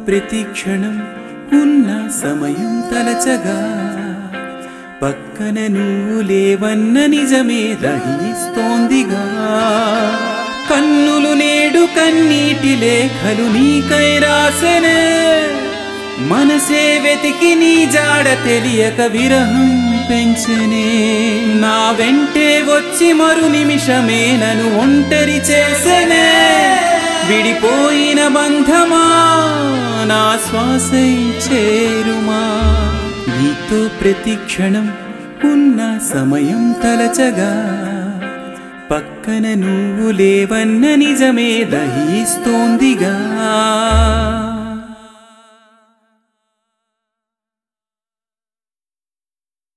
ప్రతి క్షణం ఉన్న సమయం తలచగా పక్కన నువ్వు లేవన్న నిజమే దహిస్తోందిగా కన్నులు నేడు కన్నీటి లేఖలు నీకై రాసెనే మనసే వెతికి నీ జాడ తెలియక విరహం పెంచనే నా వెంటే వచ్చి మరు నిమిషమే నన్ను ఒంటరి చేసెనే విడిపోయిన బంధమా నా శ్వాసై చేరుమా నీతో ప్రతి క్షణం ఉన్న సమయం తలచగా పక్కన నువ్వు లేవన్న నిజమే దహిస్తోందిగా